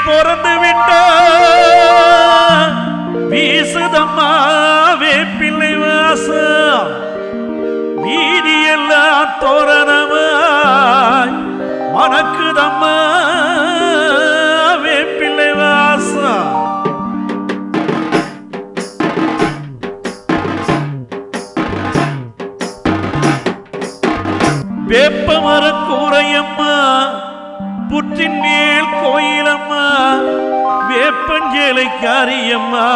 பிறந்து விட்டா வீசுதம்மா வேப்பிள்ளை வாசம் வீதியெல்லாம் தோரணமாய் மணக்குதம்மா வேப்பிள்ளை வாசம் வேப்பமர கூரையம்மா புற்றின் மேல் கோயிலம்மா வேப்பஞ்சேலை காரியம்மா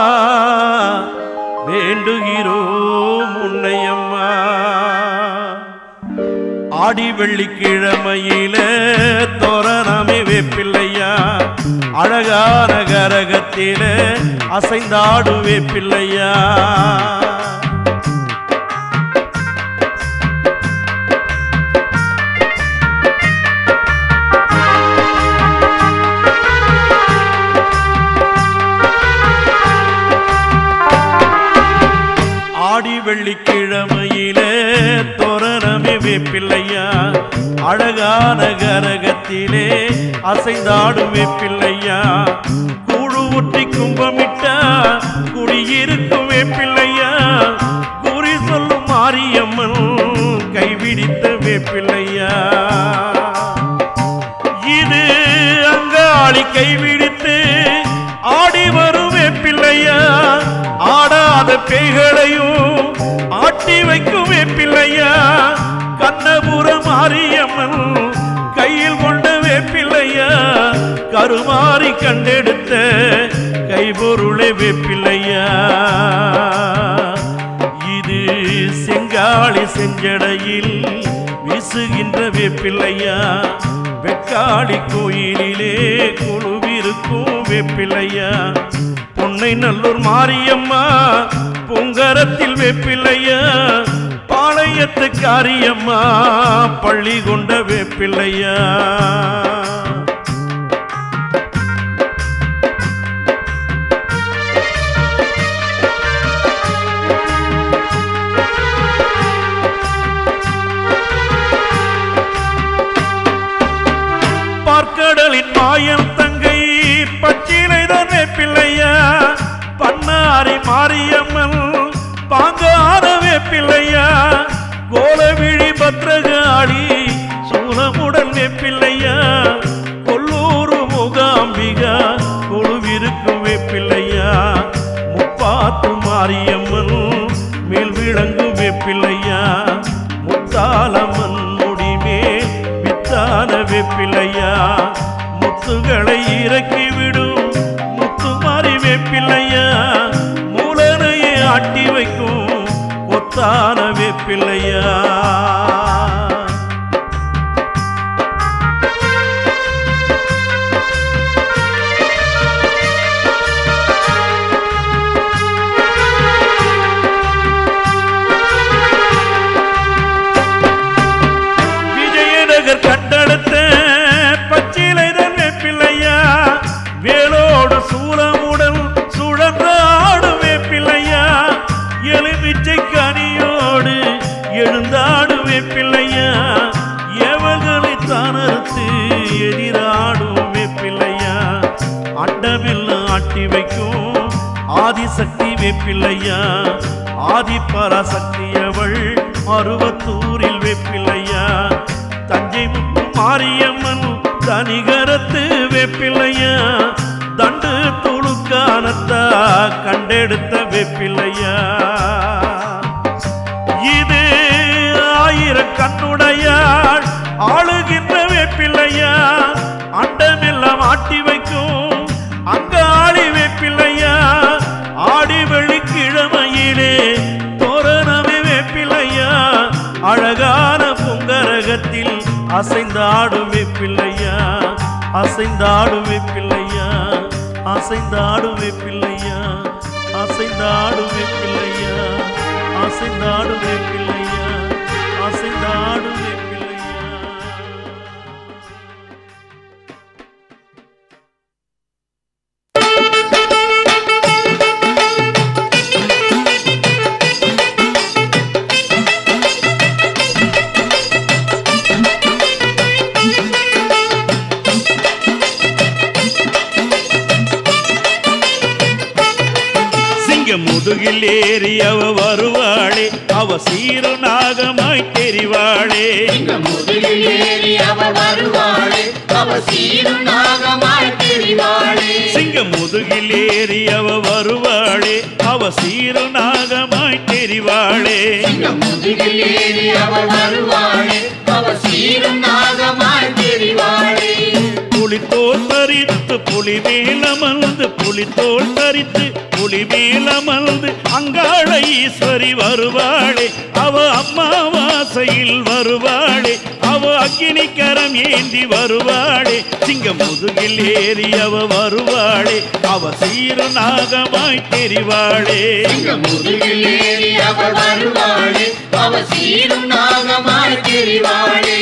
வேண்டுகிறோம் உன்னையம்மா ஆடி வெள்ளிக்கிழமையில தோரணமே வேப்பிள்ளையா அழகான கரகத்தில அசைந்தாடு வேப்பிள்ளையா ஆடி வெள்ளிக்கிழமையிலே தோரணமே வேப்பிள்ளையா அழகான கரகத்திலே அசைந்தாடும் வேப்பிள்ளையா கூடு ஒட்டி கும்பமிட்டா குடியிருக்கும் வேப்பிள்ளையா குறி சொல்லும் மாரியம்மன் கைவிடித்த வேப்பிள்ளையா இது அங்காளி கைவிடித்து ஆடி வரும் வேப்பிள்ளையா ஆடாத பேய்களையும் ஆட்டி வைக்கும் வேப்பிள்ளையா கண்ணபுர மாரியம்மன் கையில் கொண்ட வேப்பிள்ளையா கருமாறி கண்டெடுத்த கைபொருளை வேப்பிள்ளையா இது செங்காளி செஞ்சடையில் வீசுகின்ற வேப்பிள்ளையா வெக்காளி கோயிலிலே குழுவிருக்கும் வேப்பிள்ளையா பொன்னை நல்லூர் மாரியம்மா பொங்கரத்தில் வேப்பிள்ளையா பாளையத்து காரியம்மா பள்ளி கொண்ட வேப்பிள்ளையா பார்க்கடலின் மாயம் தங்கை பச்சிலைதான் வேப்பிள்ளையா பண்ணாரி மாரியம்மன் பாங்கான வேப்பிள்ளையா கோலவிழி பத்ரகாளி சூலமுடன் வேப்பிள்ளையா கொல்லூரு முகாம்பிகா கொழுவிருக்கும் வேப்பிள்ளையா முப்பாத்து மாரியம்மன் மேல் விளங்கும் வேப்பிள்ளையா முத்தாலம்மன் முடிமேல் வித்தான வேப்பிள்ளையா முத்துகளை இறக்கி விடும் முத்துமாரி வேப்பிள்ளையா மூலனையை ஆட்டி வைக்கும் ஒத்தான வேப்பிள்ளையா விஜயநகர் கண்டெடுத்த பச்சிலைதான் வேப்பிள்ளையா வேலோடு சூலமுடன் சுழன்றாடு வேப்பிள்ளையா எலுமிச்சை கனியோடு எழுந்தாடு வேப்பிள்ளையா எவர்களை தானறுத்து எதிராடும் வேப்பிள்ளையா அண்டமெல்லாம் ஆட்டி வைக்கும் ஆதிசக்தி வேப்பிள்ளையா ஆதி பராசக்தி அவள் அருவத்தூரில் வேப்பிள்ளையா தஞ்சை முத்து மாரியம்மன் தனிகரத்து வேப்பிள்ளையா தண்டு துளுக்கானத்தா கண்டெடுத்த வேப்பிள்ளையா இது ஆயிரம் கண்ணுடையாள் ஆளுகின்ற வேப்பிள்ளையா அண்டமெல்லாம் ஆட்டி வைக்கும் அங்காளி வேப்பிள்ளையா ஆடி வெள்ளிக்கிழமையிலே தோரணமே வேப்பிள்ளையா அழகான பொங்கரகத்தில் அசைந்தாடும் வேப்பிள்ளையா அசைந்தாடும் வேப்பிள்ளையா அசைந்தாடும் வேப்பிள்ளையா அசைந்தாடும் வேப்பிள்ளையா அசைந்தாடும் வேப்பிள்ளையா அசைந்தாடும் வேப்பிள்ளையா முதுகில் ஏறி அவ வருவாளே அவ சீரு நாகமாய் தெரிவாளே சிங்க முதுகில் ஏறி அவ வருவாளே அவ சீரும் நாகமாய் தெரிவாளே சிங்க முதுகில் ஏறி அவ வருவாளே அவ சீரு நாகமாய் தெரிவாளே சிங்க முதுகில் ஏறி அவ வருவாளே அவ சீரும் நாகமாய் தெரிவாளே புலித்தோல் தரித்து புலி மேலமர்ந்து புலித்தோல் தரித்து புலி மேலமர்ந்து அங்காள ஈஸ்வரி வருவாளே அவ அம்மாவாசையில் வருவாளே அவ அக்கினி கரம் ஏந்தி வருவாளே சிங்க முதுகில் ஏறி அவ வருவாளே அவ சீரு நாகமாய் தெரிவாளே சிங்க முதுகில் ஏறி அவ வருவாளே அவ சீரும் நாகமாய் தெரிவாளே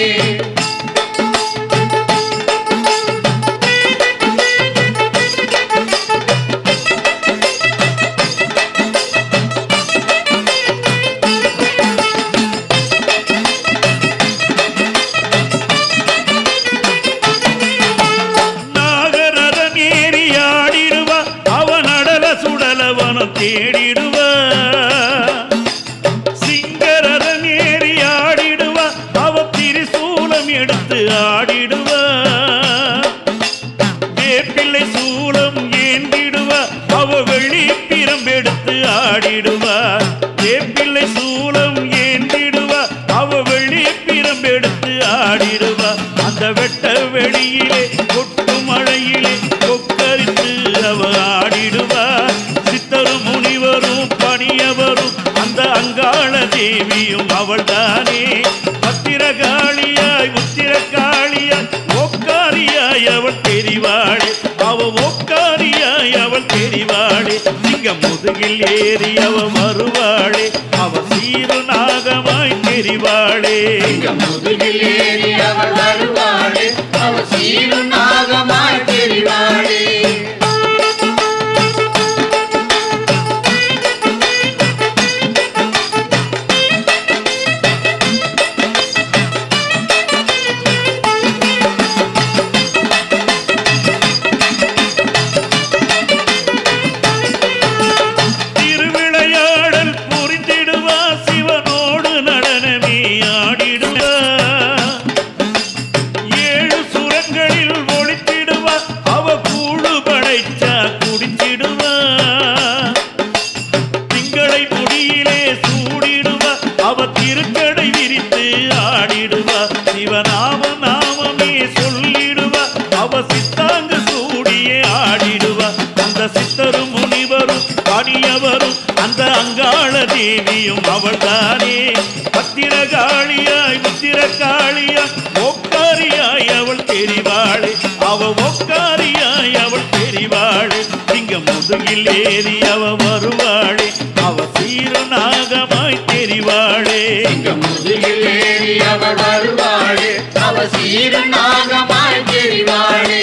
நாகரதம் ஏறி ஆடிடுவா அவன் அடல சுடலவனம் தேடிடுவா சிங்கரதம் ஏறி ஆடிடுவா அவ திரிசூலம் எடுத்து ஆடிடுவா வேப்பிள்ளை சூலம் ஏந்திடுவா அவ வெள்ளி பிரம்பெடுத்து ஆடிடுவா வேப்பிள்ளை சூலம் ஏந்திடுவா அவ வெள்ளி பிரம்பெடுத்து ஆடிடுவா அந்த வெட்ட வெளியிலே கொட்டு மழையிலே கொக்கரித்து அவ ஆடிடுவா சித்தரும் முனிவரும் பணியவரும் அந்த அங்காள தேவியும் அவள்தானே பத்திரகாளியாய் உத்திரகாளியாய் ஒக்காரியாய் அவள் தெரிவாளே அவ ஒக்காரியாய் அவள் தெரிவாளே சிங்க முதுகில் ஏறி அவ வருவாளே அவ சீரு நாகமாய் தெரிவாளே சிங்க முதுகில் ஏறி அவ வருவாளே அவ சீரும் நாகமாய் தெரிவாளே திருவிளையாடல் புரிந்திடுவா சிவனோடு நடனமே ஆடிடுவா ஏழு சுரங்களில் ஒளித்திடுவா அவ கூழு படைச்சா குடிச்சிடுவா திங்களை முடியிலே சூடிடுவா அவ திருக்கடை விரித்து ஆடிடுவா சிவநாம நாமமே சொல்லிடுவா அவ சித்தாங்கு சூடியே ஆடிடுவா அந்த சித்தரும் முனிவரும் பணியவரும் அந்த அங்காள தேவியும் அவள்தானே பத்திரகாளியாய் உத்திரகாளியாய் ஒக்காரியாய் அவள் தெரிவாளே அவ ஒக்காரியாய் அவள் தெரிவாளே சிங்க முதுகில் ஏறி அவ வருவாளே அவ சீரு நாகமாய் தெரிவாளே சிங்க முதுகில் ஏறி அவ வருவாளே அவ சீரும் நாகமாய் தெரிவாளே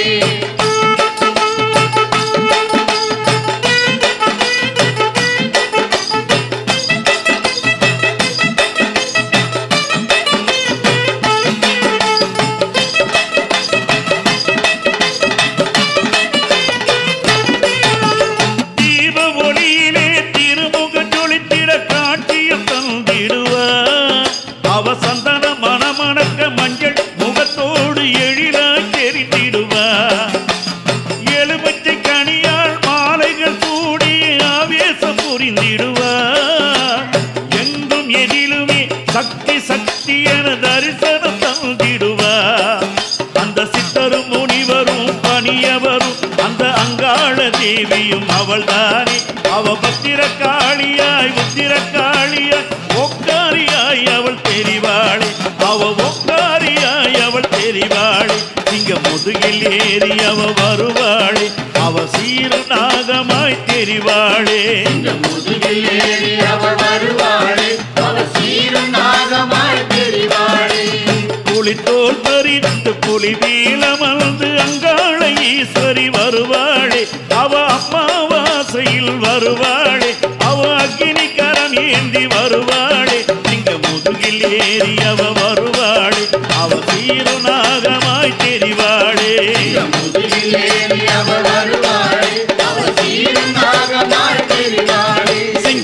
தீப ஒளியிலே திருமுகம் ஜொலித்திட காட்சியம் தந்திடுவா அவ சந்தன மணமணக்க மஞ்சள் முகத்தோடு எழிலாய் தெரிந்திடுவா எலுமிச்சை கனியால் மாலைகள் சூடி ஆவேசம் புரிந்திடுவா எங்கும் எதிலுமே சக்தி சக்தி என தரிசனம் தந்திடுவா அந்த சித்தரும் முனிவரும் பணியவரும் அந்த அங்காள தேவியும் அவள்தானே அவ பத்திரக்காளியாய் உத்திரக்காளியாய் ஒக்காரியாய் அவள் தெரிவாளே அவ ஒக்காரியாய் அவள் தெரிவாளே இங்க முதுகில் ஏறி அவ வருவாளே அவ சீரு நாகமாய் தெரிவாளே சிங்க முதுகில் ஏறி அவ வருவாளே அவ சீரும் நாகமாய் தெரிவாளே புலித்தோல் பறித்து புலி வீலமர்ந்து அங்காள ஈஸ்வரி வருவாளே அவ அம்மாவாசையில் வருவாளே அவ அக்கினி கரம் ஏந்தி வருவாளே சிங்க முதுகில் ஏறி அவ வருவாளே அவ சீரு நாகமாய் தெரிவாளே சிங்க முதுகில் ஏறி அவ வருவாளே அவ சீரும் நாகமாய் தெரிவாளே சிங்க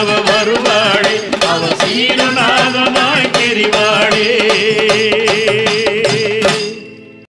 அவ வருவாளே அவ சீரு